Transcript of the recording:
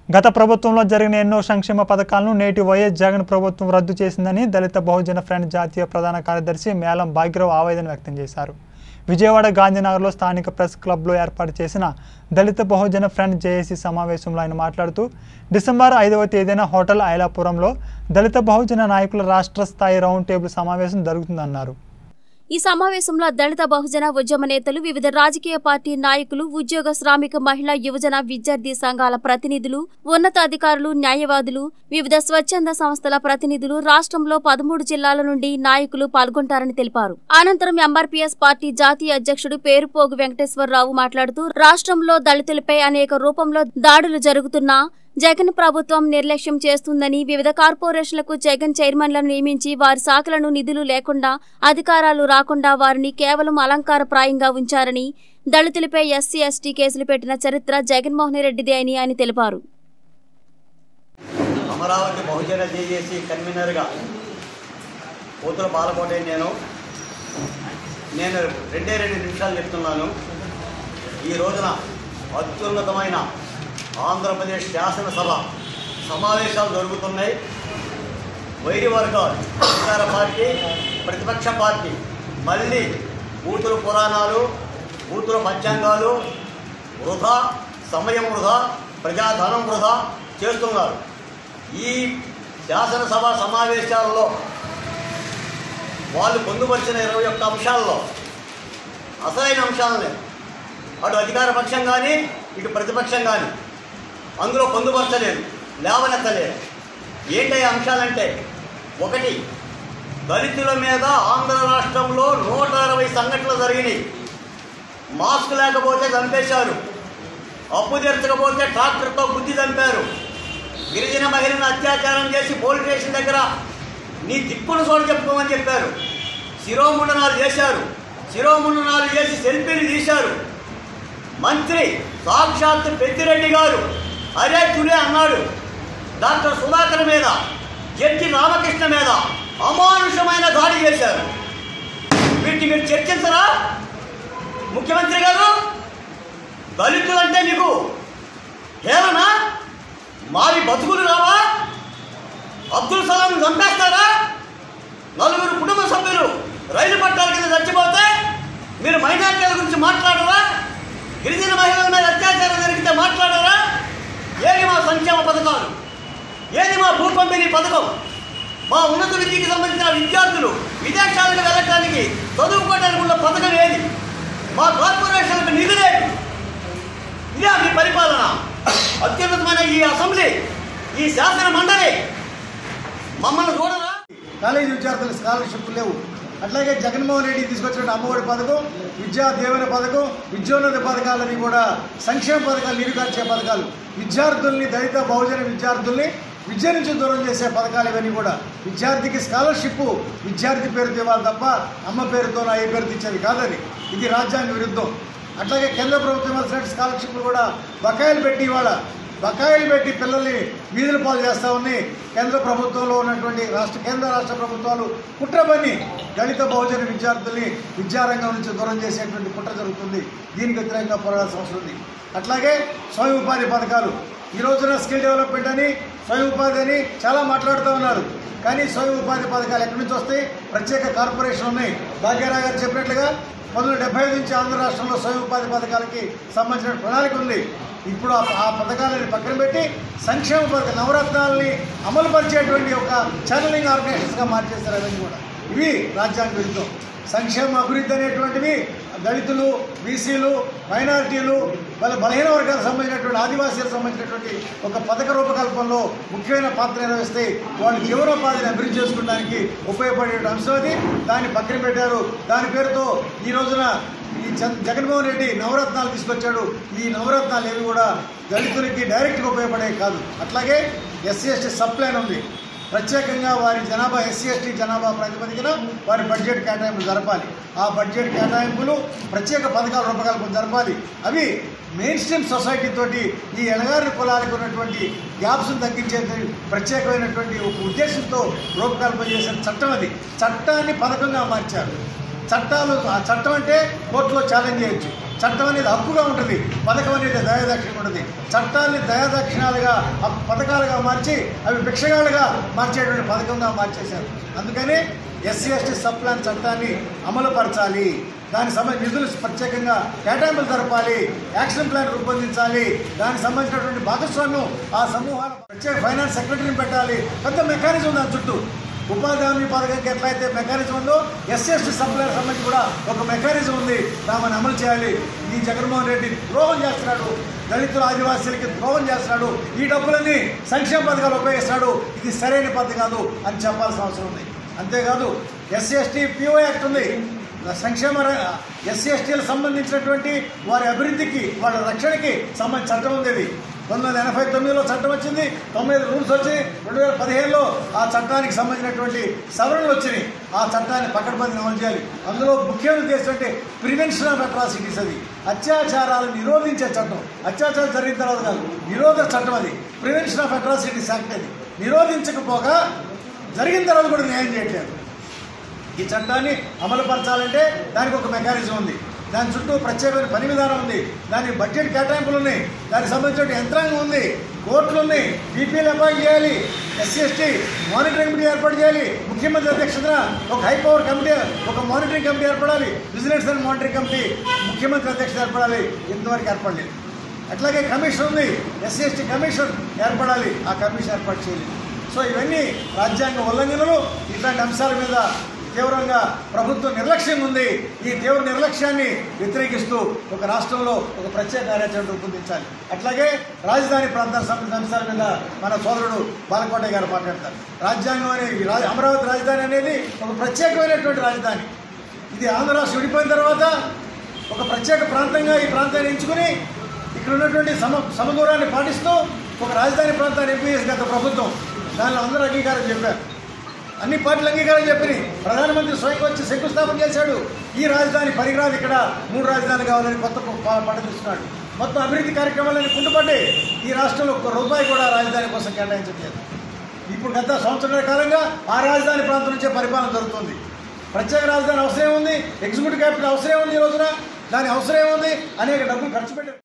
గత ప్రభుత్వంలో జరిగిన ఎన్నో సంక్షేమ పథకాలను నేటి వైఎస్ జగన్ ప్రభుత్వం రద్దు చేసిందని దళిత బహుజన ఫ్రంట్ జాతీయ ప్రధాన కార్యదర్శి మేళం భాగ్యరావు ఆవేదన వ్యక్తం చేశారు విజయవాడ గాంధీనగర్లో స్థానిక ప్రెస్ క్లబ్లో ఏర్పాటు చేసిన దళిత బహుజన ఫ్రంట్ జేఏసీ సమావేశంలో ఆయన మాట్లాడుతూ డిసెంబర్ ఐదవ తేదీన హోటల్ ఐలాపురంలో దళిత బహుజన నాయకుల రాష్ట్ర స్థాయి రౌండ్ టేబుల్ సమావేశం జరుగుతుందన్నారు ఈ సమావేశంలో దళిత బహుజన ఉద్యమ నేతలు వివిధ రాజకీయ పార్టీ నాయకులు ఉద్యోగ శ్రామిక మహిళా యువజన విద్యార్థి సంఘాల ప్రతినిధులు ఉన్నతాధికారులు న్యాయవాదులు వివిధ స్వచ్ఛంద సంస్థల ప్రతినిధులు రాష్ట్రంలో పదమూడు జిల్లాల నుండి నాయకులు పాల్గొంటారని తెలిపారు అనంతరం ఎంఆర్పీఎస్ పార్టీ జాతీయ అధ్యక్షుడు పేరుపోగు వెంకటేశ్వరరావు మాట్లాడుతూ రాష్ట్రంలో దళితులపై అనేక రూపంలో దాడులు జరుగుతున్నా జగన్ ప్రభుత్వం నిర్లక్ష్యం చేస్తుందని వివిధ కార్పొరేషన్లకు జగన్ చైర్మన్లను నియమించి వారి శాఖలను నిధులు లేకుండా అధికారాలు రాకుండా వారిని కేవలం అలంకారప్రాయంగా ఉంచారని దళితులపై ఎస్సీ ఎస్టీ కేసులు పెట్టిన చరిత్ర జగన్మోహన్ రెడ్డిదే అని ఆయన తెలిపారు అమరావతి బహుజన జేఏసీ కన్వీనర్గా కూతురు బాలకోటే నేను నేను రెండే రెండు నిమిషాలు చెప్తున్నాను ఈ రోజున అత్యున్నతమైన ఆంధ్రప్రదేశ్ శాసనసభ సమావేశాలు జరుగుతున్నాయి వైరి వర్గాలు అధికార పార్టీ ప్రతిపక్ష పార్టీ మళ్ళీ బూతుల పురాణాలు బూతుల పంచాంగాలు వృధా సమయం వృధా ప్రజాధనం వృధా చేస్తున్నారు ఈ శాసనసభ సమావేశాల్లో వాళ్ళు పొందుపరిచిన ఇరవై ఒక్క అంశాల్లో అసలైన అంశాలనే అటు అధికార పక్షం కానీ ఇటు ప్రతిపక్షం కానీ అందులో పొందుపరచలేదు లేవనెత్తలేదు ఏంటి అంశాలంటే ఒకటి దళితుల మీద ఆంధ్ర రాష్ట్రంలో నూట అరవై సంఘటనలు జరిగినాయి మాస్క్ లేకపోతే చంపేశారు అప్పు తీర్చకపోతే ట్రాక్టర్తో బుద్ధి చంపారు గిరిజన మహిళను అత్యాచారం చేసి పోలీస్ స్టేషన్ దగ్గర నీ దిక్కును చోటు చెప్పుకోమని చెప్పారు శిరోముండనాలు చేశారు శిరోముండనాలు చేసి సెల్ఫీలు తీశారు మంత్రి సాక్షాత్ పెద్దిరెడ్డి గారు అరే తులే అన్నాడు డాక్టర్ సుధాకర్ మీద జడ్జి రామకృష్ణ మీద అమానుషమైన దాడి చేశారు వీటిని మీరు చర్చించరా ముఖ్యమంత్రి గారు దళితులంటే మీకు హేళనా మావి బతుకులు రావా అబ్దుల్ సలాం చంపేస్తారా నలుగురు కుటుంబ సభ్యులు రైలు పట్టాల కింద చచ్చిపోతే మీరు మైనార్టీల గురించి మాట్లాడరా గిరిజన మహిళల మీద అత్యాచారం జరిగితే మాట్లాడరా ఏది మా సంక్షేమ పథకాలు ఏది మా భూ పంపిణీ పథకం మా ఉన్నత విద్యకి సంబంధించిన విద్యార్థులు విదేశాలకు వెళ్ళటానికి చదువుకోవడానికి ఉన్న పథకం ఏది మా కార్పొరేషన్లకు నిధులేవి ఇదే మీ పరిపాలన అత్యున్నతమైన ఈ అసెంబ్లీ ఈ శాసన మండలి మమ్మల్ని చూడరా కాలేజీ విద్యార్థులకు స్కాలర్షిప్ లేవు అట్లాగే జగన్మోహన్ రెడ్డి తీసుకొచ్చిన అమ్మఒడి పథకం విద్యా దీవెన పథకం విద్యోన్నత పథకాలని కూడా సంక్షేమ పథకాలు నీరుగార్చే పథకాలు విద్యార్థుల్ని దళిత బహుజన విద్యార్థుల్ని విద్య నుంచి దూరం చేసే పథకాలు ఇవన్నీ కూడా విద్యార్థికి స్కాలర్షిప్ విద్యార్థి పేరుతో ఇవ్వాలి తప్ప అమ్మ పేరుతో ఏ పేరుతో ఇచ్చేది కాదని ఇది రాజ్యాంగ విరుద్ధం అట్లాగే కేంద్ర ప్రభుత్వం ఇవ్వాల్సిన స్కాలర్షిప్లు కూడా బకాయిలు పెట్టి ఇవాళ బకాయిలు పెట్టి పిల్లల్ని వీధుల పాలు చేస్తా ఉన్నాయి కేంద్ర ప్రభుత్వంలో ఉన్నటువంటి రాష్ట్ర కేంద్ర రాష్ట్ర ప్రభుత్వాలు కుట్రబన్ని దళిత బహుజన విద్యార్థుల్ని విద్యారంగం నుంచి దూరం చేసేటువంటి కుట్ర జరుగుతుంది దీనికి వ్యతిరేకంగా పోరాడాల్సిన అవసరం ఉంది అట్లాగే స్వయం ఉపాధి పథకాలు ఈ రోజున స్కిల్ డెవలప్మెంట్ అని స్వయం ఉపాధి అని చాలా మాట్లాడుతూ ఉన్నారు కానీ స్వయం ఉపాధి పథకాలు ఎక్కడి నుంచి వస్తాయి ప్రత్యేక కార్పొరేషన్ ఉన్నాయి భాగ్యరావు గారు చెప్పినట్లుగా పంతొమ్మిది డెబ్బై ఐదు నుంచి ఆంధ్ర రాష్ట్రంలో స్వయం ఉపాధి పథకాలకి సంబంధించిన ప్రణాళిక ఉంది ఇప్పుడు ఆ ఆ పథకాలని పక్కన పెట్టి సంక్షేమ పథక నవరత్నాలని అమలు పరిచేటువంటి ఒక ఛానలింగ్ ఆర్గనైజేషన్స్గా మార్చేస్తారు అవన్నీ కూడా ఇవి రాజ్యాంగ విరుద్ధం సంక్షేమ అభివృద్ధి అనేటువంటివి దళితులు బీసీలు మైనారిటీలు వాళ్ళ బలహీన వర్గాలకు సంబంధించినటువంటి ఆదివాసీలకు సంబంధించినటువంటి ఒక పథక రూపకల్పనలో ముఖ్యమైన పాత్ర నిర్వహిస్తే వాళ్ళ జీవనోపాధిని అభివృద్ధి చేసుకోవడానికి ఉపయోగపడే అంశం అది దాన్ని పక్కన పెట్టారు దాని పేరుతో ఈ రోజున ఈ జగ- జగన్మోహన్ రెడ్డి నవరత్నాలు తీసుకొచ్చాడు ఈ నవరత్నాలు ఏవి కూడా దళితులకి డైరెక్ట్గా ఉపయోగపడేవి కాదు అట్లాగే ఎస్సీ ఎస్టీ సబ్ ప్లాన్ ఉంది ప్రత్యేకంగా వారి జనాభా ఎస్సీ ఎస్టీ జనాభా ప్రాతిపదికన వారి బడ్జెట్ కేటాయింపులు జరపాలి ఆ బడ్జెట్ కేటాయింపులు ప్రత్యేక పథకాల రూపకల్పన జరపాలి అవి మెయిన్ స్ట్రీమ్ సొసైటీ తోటి ఈ ఎనగారి కులాలకు ఉన్నటువంటి గ్యాప్స్ను తగ్గించే ప్రత్యేకమైనటువంటి ఒక ఉద్దేశంతో రూపకల్పన చేసిన చట్టం అది చట్టాన్ని పథకంగా మార్చారు చట్టాలు ఆ చట్టం అంటే కోర్టులో ఛాలెంజ్ చేయొచ్చు చట్టం అనేది హక్కుగా ఉంటుంది పథకం అనేది దయాదక్షిణ ఉంటుంది చట్టాన్ని దయాదక్షిణాలుగా ఆ పథకాలుగా మార్చి అవి భిక్షగాలుగా మార్చేటువంటి పథకంగా మార్చేశారు అందుకని ఎస్సీ ఎస్టీ సబ్ ప్లాన్ చట్టాన్ని అమలుపరచాలి దానికి సంబంధించి నిధులు ప్రత్యేకంగా కేటాయింపులు జరపాలి యాక్షన్ ప్లాన్ రూపొందించాలి దానికి సంబంధించినటువంటి భాగస్వామ్యం ఆ సమూహాల ప్రత్యేక ఫైనాన్స్ సెక్రటరీని పెట్టాలి పెద్ద మెకానిజం దాని చుట్టూ ఉపాధి హామీ పథకంకి ఎట్లయితే మెకానిజం ఉందో ఎస్సీ ఎస్టీ సప్లైకి సంబంధించి కూడా ఒక మెకానిజం ఉంది దాన్ని అమలు చేయాలి ఈ జగన్మోహన్ రెడ్డి ద్రోహం చేస్తున్నాడు దళితుల ఆదివాసీలకి ద్రోహం చేస్తున్నాడు ఈ డబ్బులన్నీ సంక్షేమ పథకాలు ఉపయోగిస్తున్నాడు ఇది సరైన పద్ధతి కాదు అని చెప్పాల్సిన అవసరం ఉంది అంతేకాదు ఎస్సీ ఎస్టీ పిఓ యాక్ట్ ఉంది సంక్షేమ ఎస్సీ ఎస్టీలకు సంబంధించినటువంటి వారి అభివృద్ధికి వాళ్ళ రక్షణకి సంబంధించి చట్టం ఉంది ఇది పంతొమ్మిది వందల ఎనభై తొమ్మిదిలో చట్టం వచ్చింది తొమ్మిది రూల్స్ వచ్చి రెండు వేల పదిహేనులో ఆ చట్టానికి సంబంధించినటువంటి సవరణలు వచ్చినాయి ఆ చట్టాన్ని పకడ్బందీ అమలు చేయాలి అందులో ముఖ్య ఉద్దేశం అంటే ప్రివెన్షన్ ఆఫ్ అట్రాసిటీస్ అది అత్యాచారాలను నిరోధించే చట్టం అత్యాచారం జరిగిన తర్వాత కాదు నిరోధ చట్టం అది ప్రివెన్షన్ ఆఫ్ అట్రాసిటీస్ యాక్ట్ అది నిరోధించకపోగా జరిగిన తర్వాత కూడా న్యాయం చేయట్లేదు ఈ చట్టాన్ని అమలుపరచాలంటే దానికి ఒక మెకానిజం ఉంది దాని చుట్టూ ప్రత్యేకమైన పని విధానం ఉంది దానికి బడ్జెట్ కేటాయింపులు ఉన్నాయి దానికి సంబంధించిన యంత్రాంగం ఉంది కోర్టులు ఉన్నాయి బీపీలు అపాయింట్ చేయాలి ఎస్సీ ఎస్టీ మానిటరింగ్ కమిటీ ఏర్పాటు చేయాలి ముఖ్యమంత్రి అధ్యక్షతన ఒక హై పవర్ కమిటీ ఒక మానిటరింగ్ కమిటీ ఏర్పడాలి విజిలెన్స్ అండ్ మానిటరింగ్ కమిటీ ముఖ్యమంత్రి అధ్యక్షత ఏర్పడాలి ఇంతవరకు ఏర్పడలేదు అట్లాగే కమిషన్ ఉంది ఎస్సీ ఎస్టీ కమిషన్ ఏర్పడాలి ఆ కమిషన్ ఏర్పాటు చేయాలి సో ఇవన్నీ రాజ్యాంగ ఉల్లంఘనలు ఇట్లాంటి అంశాల మీద తీవ్రంగా ప్రభుత్వం నిర్లక్ష్యం ఉంది ఈ తీవ్ర నిర్లక్ష్యాన్ని వ్యతిరేకిస్తూ ఒక రాష్ట్రంలో ఒక ప్రత్యేక కార్యాచరణ రూపొందించాలి అట్లాగే రాజధాని ప్రాంతాల సంబంధించిన అంశాల మీద మన సోదరుడు బాలకోటయ్య గారు మాట్లాడతారు రాజ్యాంగం అనేది రా- అమరావతి రాజధాని అనేది ఒక ప్రత్యేకమైనటువంటి రాజధాని ఇది ఆంధ్ర రాష్ట్రం విడిపోయిన తర్వాత ఒక ప్రత్యేక ప్రాంతంగా ఈ ప్రాంతాన్ని ఎంచుకుని ఇక్కడ ఉన్నటువంటి సమ సమదూరాన్ని పాటిస్తూ ఒక రాజధాని ప్రాంతాన్ని ఎంపిక చేసి గత ప్రభుత్వం దానిలో అందరూ అంగీకారం చెప్పారు అన్ని పార్టీలు అంగీకారం చెప్పినాయి ప్రధానమంత్రి స్వయంగా వచ్చి శంకుస్థాపన చేశాడు ఈ రాజధాని పరిగరాదు ఇక్కడ మూడు రాజధాని కావాలని కొత్త ప- పట్ట తీసుకున్నాడు మొత్తం అభివృద్ధి కార్యక్రమాలన్నీ కుంటుపడ్డాయి ఈ రాష్ట్రంలో ఒక్క రూపాయి కూడా రాజధాని కోసం కేటాయించట్లేదు ఇప్పుడు గత సంవత్సరాల కాలంగా ఆ రాజధాని ప్రాంతం నుంచే పరిపాలన జరుగుతుంది ప్రత్యేక రాజధాని అవసరం ఉంది ఎగ్జిక్యూటివ్ క్యాపిటల్ అవసరం ఉంది ఈ రోజున దాని అవసరం ఉంది అనేక డబ్బులు ఖర్చు పెట్టారు